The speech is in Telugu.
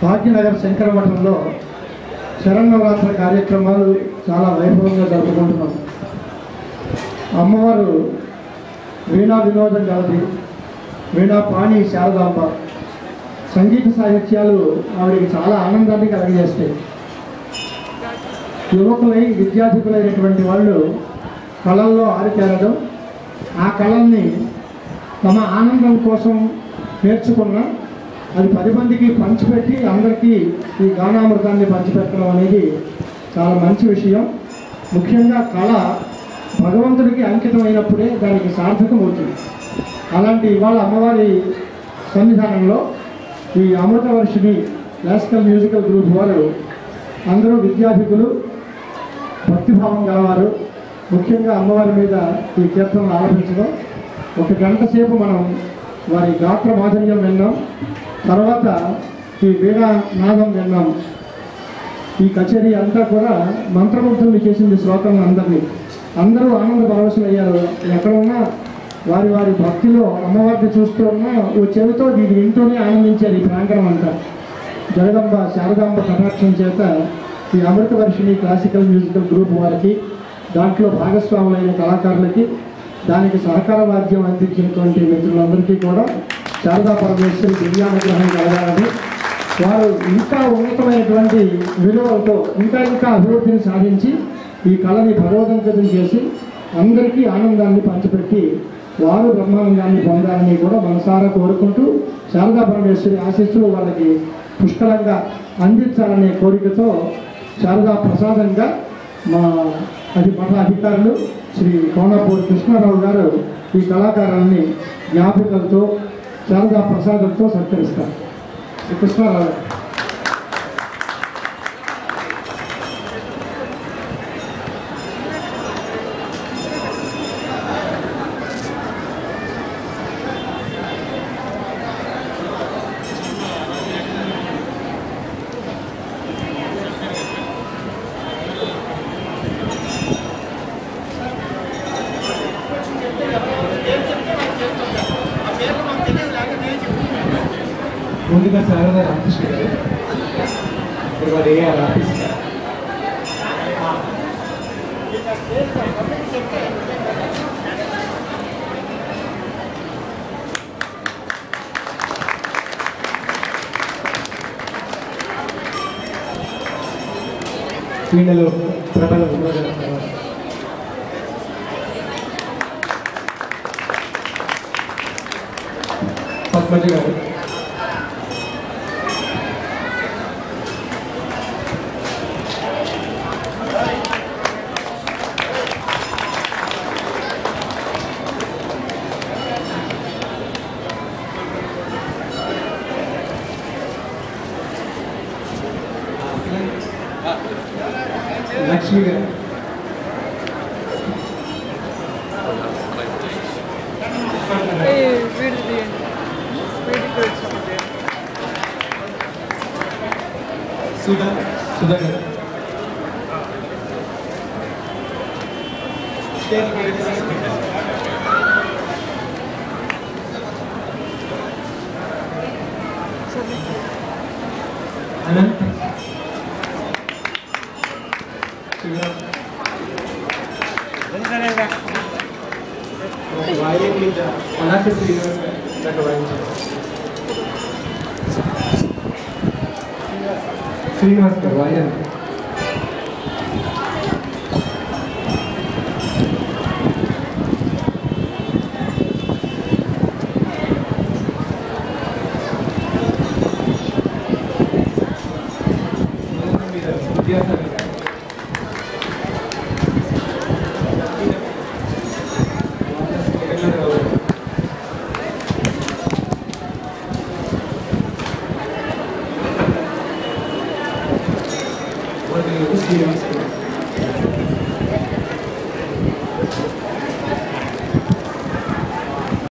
భాగ్యనగర్ శంకర మఠంలో శరన్నవరాత్రి కార్యక్రమాలు చాలా వైభవంగా జరుపుకుంటున్నాం అమ్మవారు వీణా వినోదం గలది వీణా పాణి శారదాంబ సంగీత సాహిత్యాలు ఆవిడకి చాలా ఆనందాన్ని కలగజేస్తాయి యువకులై విద్యార్థికులైనటువంటి వాళ్ళు కళల్లో ఆరితేరడం ఆ కళల్ని తమ ఆనందం కోసం నేర్చుకున్న అది పది మందికి పంచిపెట్టి అందరికీ ఈ గానామృతాన్ని పంచిపెట్టడం అనేది చాలా మంచి విషయం ముఖ్యంగా కళ భగవంతుడికి అంకితమైనప్పుడే దానికి సార్థకం అవుతుంది అలాంటి ఇవాళ అమ్మవారి సన్నిధానంలో ఈ అమృతవర్షిని క్లాసికల్ మ్యూజికల్ గ్రూప్ వారు అందరూ విద్యార్థికులు భక్తిభావం గలవారు ముఖ్యంగా అమ్మవారి మీద ఈ కీర్తనలు ఆలపించడం ఒక గంట సేపు మనం వారి గాత్ర మాధుర్యం విన్నాం తర్వాత ఈ వీణా నాదం విన్నాం ఈ కచేరీ అంతా కూడా మంత్రముగ్ధుల్ని చేసింది శ్లోకం అందరినీ అందరూ ఆనంద పరవశులయ్యారు ఎక్కడ ఉన్నా వారి వారి భక్తిలో అమ్మవారిని చూస్తూ ఉన్నా ఓ చెవితో దీన్ని వింటూనే ఆనందించారు ఈ ప్రాంగణం అంతా జగదంబ శారదాంబ కటాక్షం చేత ఈ అమృతవర్షిణి క్లాసికల్ మ్యూజికల్ గ్రూప్ వారికి దాంట్లో భాగస్వాములైన కళాకారులకి దానికి సహకార వాద్యం అందించినటువంటి మిత్రులందరికీ కూడా శారదా పరమేశ్వరి దివ్యానుగ్రహం కలగాలని వారు ఇంకా ఉన్నతమైనటువంటి విలువలతో ఇంకా ఇంకా అభివృద్ధిని సాధించి ఈ కళని భగవదంకితం చేసి అందరికీ ఆనందాన్ని పంచిపెట్టి వారు బ్రహ్మానందాన్ని పొందాలని కూడా మనసారా కోరుకుంటూ శారదా పరమేశ్వరి ఆశీస్సులు వాళ్ళకి పుష్కలంగా అందించాలనే కోరికతో శారదా ప్రసాదంగా మా అది మఠ అధికారులు శ్రీ కోనపూరి కృష్ణారావు గారు ఈ కళాకారుల్ని జ్ఞాపికలతో శారదా ప్రసాదంతో సత్కరిస్తారు శ్రీ కృష్ణారావు గారు ముందుగా శారదా రామకృష్ణ గారు ఇప్పుడు వారు ఏఆర్ ఆఫీస్ వీళ్ళలో ప్రబల వినోద పద్మజ గారు లక్ష్మి గారు వీడి తీయండి వీడి కూర్చోండి సుధా సుధా గారు అనంత్ వాయిలిన్ మీద అనంత శ్రీనివాస్ గారు నాకు వాయించారు శ్రీనివాస్ గారు వాయిలిన్ విద్యాసాగర్ గారు శ్రీనివాస్ గారు